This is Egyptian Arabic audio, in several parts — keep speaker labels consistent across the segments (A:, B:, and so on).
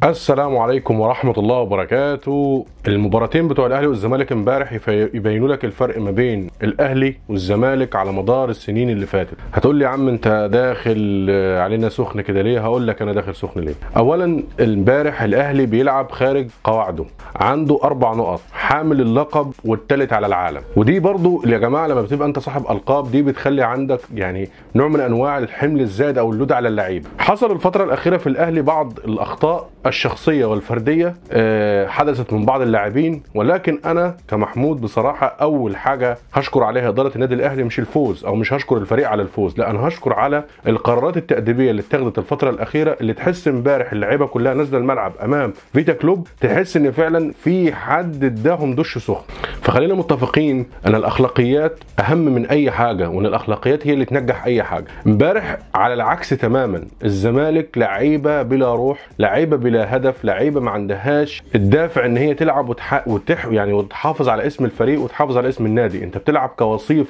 A: السلام عليكم ورحمة الله وبركاته المباراتين بتوع الأهلي والزمالك امبارح يفي- يبينوا لك الفرق ما بين الأهلي والزمالك على مدار السنين اللي فاتت هتقول لي يا عم أنت داخل آه، علينا سخن كده ليه هقول لك أنا داخل سخن ليه أولا امبارح الأهلي بيلعب خارج قواعده عنده أربع نقط حامل اللقب والتالت على العالم ودي برضو يا جماعة لما بتبقى أنت صاحب ألقاب دي بتخلي عندك يعني نوع من أنواع الحمل الزائد أو اللود على اللعيبة حصل الفترة الأخيرة في الأهلي بعض الأخطاء الشخصية والفردية آه، حدثت من بعض اللاعبين ولكن أنا كمحمود بصراحة أول حاجة هشكر عليها إدارة النادي الأهلي مش الفوز أو مش هشكر الفريق على الفوز لا أنا هشكر على القرارات التأديبية اللي اتخذت الفترة الأخيرة اللي تحس امبارح اللعيبة كلها نازلة الملعب أمام فيتا كلوب تحس إن فعلا في حد اداهم دش سخن فخلينا متفقين ان الاخلاقيات اهم من اي حاجه وان الاخلاقيات هي اللي تنجح اي حاجه امبارح على العكس تماما الزمالك لعيبه بلا روح لعيبه بلا هدف لعيبه ما عندهاش الدافع ان هي تلعب وتح... وتح... يعني وتحافظ على اسم الفريق وتحافظ على اسم النادي انت بتلعب كوصيف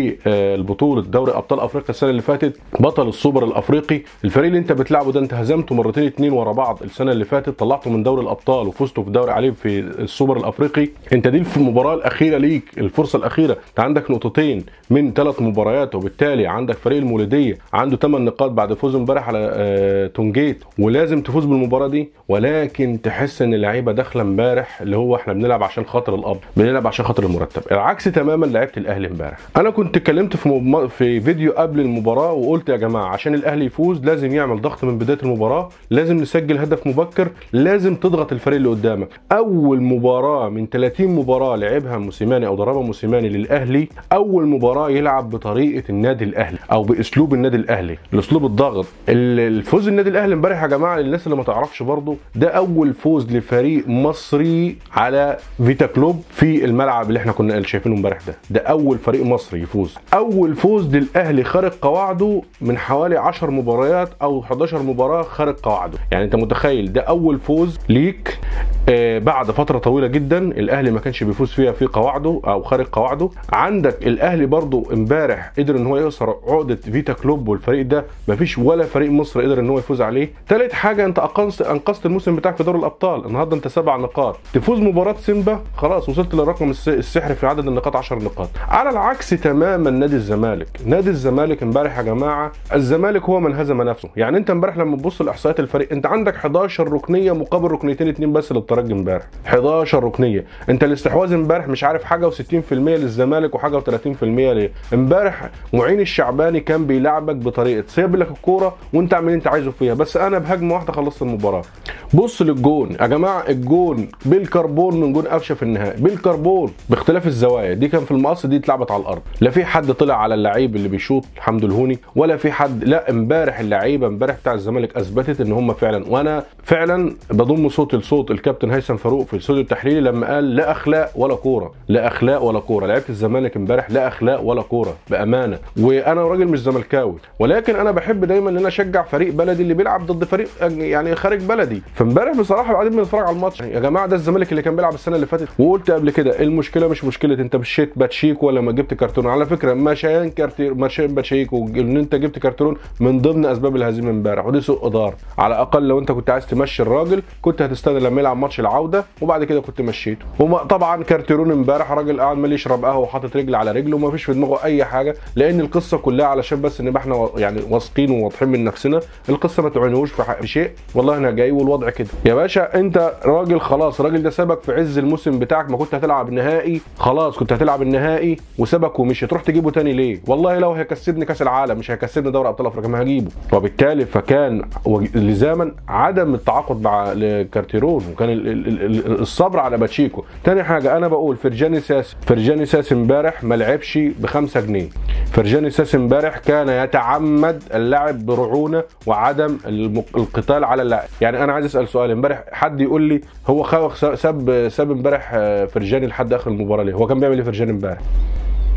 A: للبطوله دوري ابطال افريقيا السنه اللي فاتت بطل السوبر الافريقي الفريق اللي انت بتلعبه ده انت هزمته مرتين اتنين ورا بعض السنه اللي فاتت طلعته من دوري الابطال وفزتوا في دوري عليه في السوبر الافريقي انت دي في المباراه الاخيره ليك الفرصه الاخيره انت عندك نقطتين من ثلاث مباريات وبالتالي عندك فريق المولوديه عنده 8 نقاط بعد فوزه امبارح على آه، تونجيت ولازم تفوز بالمباراه دي ولكن تحس ان اللعيبه داخله امبارح اللي هو احنا بنلعب عشان خاطر الاب بنلعب عشان خاطر المرتب العكس تماما لعيبه الاهلي امبارح انا كنت اتكلمت في مب... في فيديو قبل المباراه وقلت يا جماعه عشان الاهلي يفوز لازم يعمل ضغط من بدايه المباراه لازم نسجل هدف مبكر لازم تضغط الفريق اللي قدامك اول مباراه من 30 مباراه لعبها موسيماني او دربها موسيماني للاهلي اول مباراه يلعب بطريقه النادي الاهلي او باسلوب النادي الاهلي الاسلوب الضغط ال- الفوز النادي الاهلي امبارح يا جماعه للناس اللي ما تعرفش برضو ده اول فوز لفريق مصري على فيتا كلوب في الملعب اللي احنا كنا شايفينه امبارح ده ده اول فريق مصري يفوز اول فوز للاهلي خارج قواعده من حوالي 10 مباريات او 11 مباراه خارج قواعده يعني انت متخيل ده اول فوز ليك آه، بعد فتره طويله جدا الاهلي ما كانش بيفوز فيها في قواعده او خارج قواعده عندك الاهلي برضو امبارح قدر ان هو يكسر عقده فيتا كلوب والفريق ده ما فيش ولا فريق مصري قدر ان هو يفوز عليه ثالث حاجه انت انقذت انقذت الموسم بتاعك في دوري الابطال النهارده انت سبع نقاط تفوز مباراه سيمبا خلاص وصلت للرقم الس- السحري في عدد النقاط 10 نقاط على العكس تماما نادي الزمالك نادي الزمالك امبارح يا جماعه الزمالك هو من هزم نفسه يعني انت امبارح لما تبص لاحصائيات الفريق انت عندك 11 ركنيه مقابل ركنيتين اتنين بس للترجي امبارح 11 ركنيه انت الاستحواذ امبارح مش عارف حاجه و60% للزمالك وحاجه و30% ليه امبارح معين الشعباني كان بيلعبك بطريقه سيب لك الكوره وانت اعمل اللي انت عايزه فيها بس انا بهجمه واحده خلصت المباراه بص للجون يا جماعه الجون بالكربون من جون قفشه في النهائي بالكربون باختلاف الزوايا دي كان في المقص دي اتلعبت على الارض لا في حد طلع على اللعيب اللي بيشوط حمد الهوني ولا في حد لا امبارح اللعيبه امبارح بتاع الزمالك اثبتت ان هم فعلا وانا فعلا بضم صوتي لصوت الكابتن هيثم فاروق في الاستوديو التحليلي لما قال لا اخلاق ولا كوره لا اخلاق ولا كوره لعيبه الزمالك امبارح لا اخلاق ولا كوره بامانه وانا راجل مش زملكاوي ولكن انا بحب دايما ان انا اشجع فريق بلدي اللي بيلعب ضد فريق يعني خارج بلدي فامبارح بصراحه قاعدين بنتفرج على الماتش يا جماعه ده الزمالك اللي كان بيلعب السنه اللي فاتت وقلت قبل كده المشكله مش مشكله انت مشيت باتشيك ولا ما جبت كرتون على فكره مشيان كارتير مشيان باتشيك وان انت جبت كرتون من ضمن اسباب الهزيمه امبارح ودي سوء اداره على الاقل لو انت كنت عايز تمشي الراجل كنت هتستنى لما يلعب ماتش العوده وبعد كده كنت مشيته وما طبعا كارتيرون امبارح راجل قاعد مالي يشرب قهوه وحاطط رجل على رجله وما فيش في دماغه اي حاجه لان القصه كلها علشان بس نبقى احنا و- يعني واثقين وواضحين من نفسنا القصه ما تعينوش في حق- في شيء والله انا جاي والوضع كده يا باشا انت راجل خلاص الراجل ده سابك في عز الموسم بتاعك ما كنت هتلعب نهائي خلاص كنت هتلعب النهائي وسابك ومشي تروح تجيبه تاني ليه والله لو هيكسبني كاس العالم مش هيكسبني دوري ابطال افريقيا ما هجيبه وبالتالي فكان وج- لزاما عدم التعاقد مع كارتيرون وكان ال- ال- ال- الصبر على باتشيكو تاني حاجه انا بقول فرجاني ساسي فرجاني ساسي امبارح ما لعبش بخمسة جنيه فرجاني ساسي امبارح كان يتعمد اللعب برعونه وعدم الم- القتال على اللاعب يعني انا عايز اسال سؤال امبارح حد يقول لي هو خ- ساب ساب امبارح آه، فرجاني لحد اخر المباراه ليه هو كان بيعمل ايه فرجاني امبارح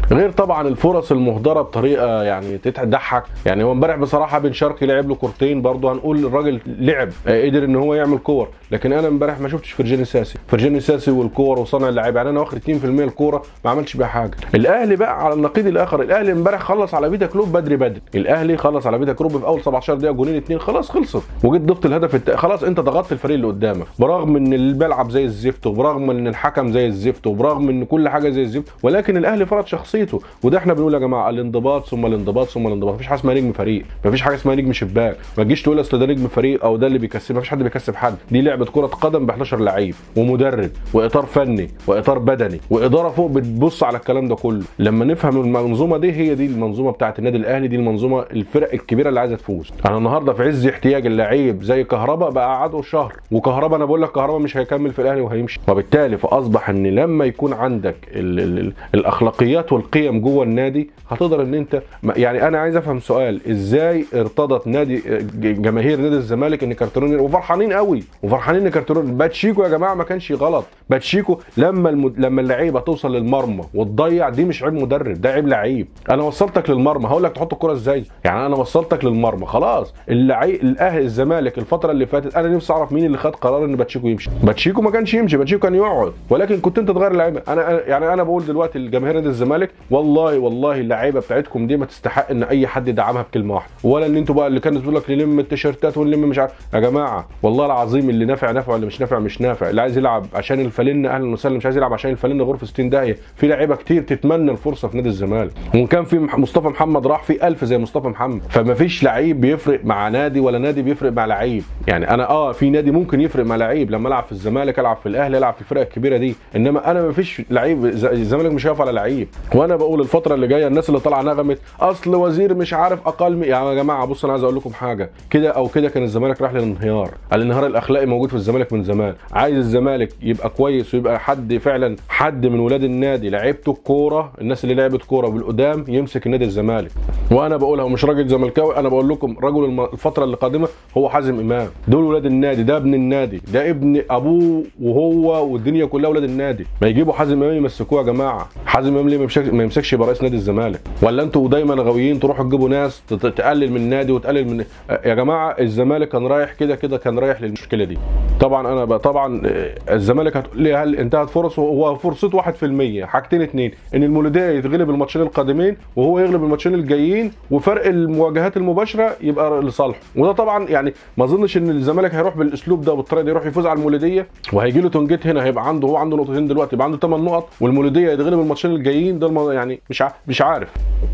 A: غير طبعا الفرص المهدره بطريقه يعني تضحك يعني هو امبارح بصراحه بن شرقي لعب له كورتين برضه هنقول الراجل لعب آه، قدر ان هو يعمل كور لكن انا امبارح ما شفتش فرجاني ساسي فرجاني ساسي والكور وصانع اللعيبه يعني انا واخد 2% الكوره ما عملش بيها حاجه الاهلي بقى على النقيض الاخر الاهلي امبارح خلص على فيتا كلوب بدري بدري الاهلي خلص على فيتا كلوب في اول 17 دقيقه جونين اتنين خلاص خلصت وجيت ضفت الهدف الت... خلاص انت ضغطت الفريق اللي قدامك برغم ان الملعب زي الزفت وبرغم ان الحكم زي الزفت وبرغم ان كل حاجه زي الزفت ولكن الاهلي فرض شخصيته وده احنا بنقول يا جماعه الانضباط ثم الانضباط ثم الانضباط مفيش حاجه اسمها نجم فريق مفيش حاجه اسمها نجم شباك ما تجيش تقول اصل ده نجم فريق او ده اللي بيكسب مفيش حد بيكسب حد دي لعبه كره قدم ب 11 لعيب ومدرب واطار فني واطار بدني واداره فوق بتبص على الكلام ده كله لما نفهم المنظومه دي هي دي المنظومه بتاعه النادي الاهلي دي المنظومه الفرق الكبيره اللي عايزه تفوز انا النهارده في عز احتياج اللعيب زي كهربا بقى قعده شهر وكهربا انا بقول لك كهربا مش هيكمل في الاهلي وهيمشي وبالتالي فاصبح ان لما يكون عندك ال ال ال الاخلاقيات والقيم جوه النادي هتقدر ان انت يعني انا عايز افهم سؤال ازاي ارتضت نادي جماهير نادي الزمالك ان كارترون وفرحانين قوي وفرحانين ان كارترون باتشيكو يا جماعه ما كانش غلط باتشيكو لما المد... لما اللعيبه توصل للمرمى وتضيع دي مش عيب مدرب ده عيب لعيب انا وصلتك للمرمى هقول لك تحط الكره ازاي يعني انا وصلتك للمرمى خلاص اللعيب الاهلي الزمالك الفتره اللي فاتت انا نفسي اعرف مين اللي خد قرار ان باتشيكو يمشي باتشيكو ما كانش يمشي باتشيكو كان يقعد ولكن كنت انت تغير اللعيبه انا يعني انا بقول دلوقتي لجماهير نادي الزمالك والله والله اللعيبه بتاعتكم دي ما تستحق ان اي حد يدعمها بكلمه واحده ولا ان انتوا بقى اللي كانوا بيقول لك نلم التيشيرتات ونلم مش عارف يا جماعه والله العظيم اللي نافع نافع واللي مش نافع مش نافع اللي عايز يلعب عشان الفالنه اهلا وسهلا مش عايز يلعب عشان الفالنه غرفه 60 داهيه في لعيبه كتير تتمنى الفرصه في نادي الزمالك وان كان في مصطفى محمد راح في ألف زي مصطفى محمد فما فيش لعيب بيفرق مع نادي ولا نادي بيفرق مع لعيب يعني انا اه في نادي ممكن يفرق مع لعيب لما العب في الزمالك العب في الاهلي العب في الفرق الكبيره دي انما انا ما فيش لعيب الزمالك مش هيقف على لعيب وانا بقول الفتره اللي جايه الناس اللي طالعه نغمت اصل وزير مش عارف اقل يا جماعه بص انا عايز اقول لكم حاجه كده او كده كان الزمالك راح للانهيار الانهيار الاخلاقي موجود في الزمالك من زمان عايز الزمالك يبقى كويس ويبقى حد فعلا حد من ولاد النادي لعيبته الكوره الناس اللي لعبت كوره بالقدام يمسك النادي الزمالك وانا بقولها ومش راجل زملكاوي انا بقول لكم رجل الفتره اللي قادمه هو حازم امام دول ولاد النادي ده ابن النادي ده ابن ابوه وهو والدنيا كلها ولاد النادي ما يجيبوا حازم امام يمسكوه يا جماعه حازم امام ليه ما يمسكش يبقى رئيس نادي الزمالك ولا انتوا دايما غاويين تروحوا تجيبوا ناس تقلل من النادي وتقلل من يا جماعه الزمالك كان رايح كده كده كان رايح للمشكله دي طبعا انا بقى طبعا الزمالك هتقول لي هل انتهت فرصه هو فرصته 1% حاجتين اتنين ان المولوديه يتغلب الماتشين القادمين وهو يغلب الماتشين الجايين وفرق المواجهات المباشره يبقى لصالحه وده طبعا يعني ما اظنش ان الزمالك هيروح بالاسلوب ده بالطريقه دي يروح يفوز على المولوديه وهيجي له تونجيت هنا هيبقى عنده هو عنده نقطتين دلوقتي يبقى عنده 8 نقط والمولوديه يتغلب الماتشين الجايين ده يعني مش مش عارف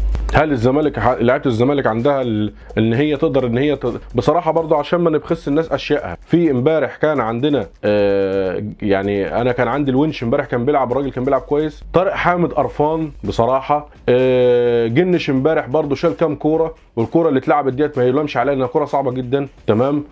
A: هل الزمالك لعيبه الزمالك عندها ان هي تقدر ان هي تقدر بصراحه برضو عشان ما نبخس الناس اشيائها في امبارح كان عندنا آه يعني انا كان عندي الونش امبارح كان بيلعب الراجل كان بيلعب كويس طارق حامد قرفان بصراحه آه جنش امبارح برضو شال كام كوره والكوره اللي اتلعبت ديت ما يلومش عليها انها كوره صعبه جدا تمام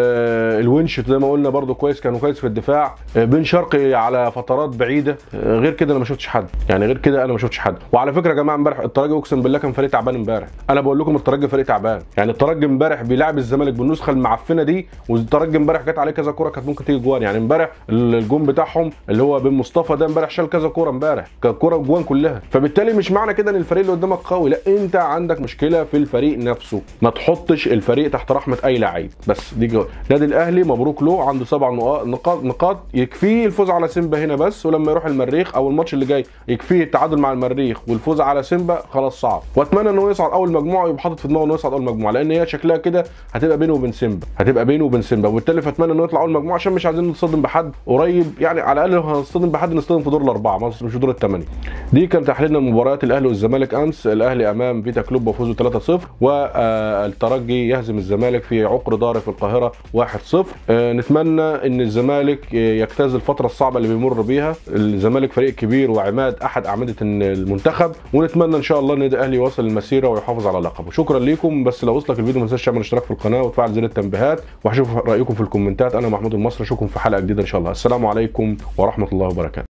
A: آه الونش زي ما قلنا برضو كويس كانوا كويس في الدفاع آه بن شرقي على فترات بعيده آه غير كده انا ما شفتش حد يعني غير كده انا ما شفتش حد وعلى فكره يا جماعه امبارح الترجي اقسم بالله كان فريق تعبان امبارح انا بقول لكم الترجي فريق تعبان يعني الترجي امبارح بيلعب الزمالك بالنسخه المعفنه دي والترجي امبارح جت عليه كذا كوره كانت ممكن تيجي جوان يعني امبارح الجون بتاعهم اللي هو بن مصطفى ده امبارح شال كذا كوره امبارح كانت كوره جوان كلها فبالتالي مش معنى كده ان الفريق اللي قدامك قوي لا انت عندك مشكله في الفريق نفسه ما تحطش الفريق تحت رحمه اي لعيب بس دي جو. نادي الاهلي مبروك له عنده سبع نقاط نقاط يكفيه الفوز على سيمبا هنا بس ولما يروح المريخ او الماتش اللي جاي يكفيه التعادل مع المريخ والفوز على سيمبا خلاص صعب واتمنى ان هو يصعد اول مجموعه ويبقى حاطط في دماغه انه يصعد اول مجموعه لان هي شكلها كده هتبقى بينه وبين سيمبا هتبقى بينه وبين سيمبا وبالتالي فاتمنى انه يطلع اول مجموعه عشان مش عايزين نتصدم بحد قريب يعني على الاقل لو هنصطدم بحد نصطدم في دور الاربعه مش في دور الثمانيه دي كان تحليلنا مباريات الاهلي والزمالك امس الاهلي امام فيتا كلوب وفوزه 3-0 والترجي يهزم الزمالك في عقر دار في القاهره 1-0 نتمنى ان الزمالك يجتاز الفتره الصعبه اللي بيمر بيها الزمالك فريق كبير وعماد احد اعمده المنتخب ونتمنى ان شاء الله ان الاهلي يواصل المسيره ويحافظ على لقبه شكرا ليكم بس لو وصلك الفيديو ما تنساش تعمل اشتراك في القناه وتفعل زر التنبيهات وهشوف رايكم في الكومنتات انا محمود المصري اشوفكم في حلقه جديده ان شاء الله السلام عليكم ورحمه الله وبركاته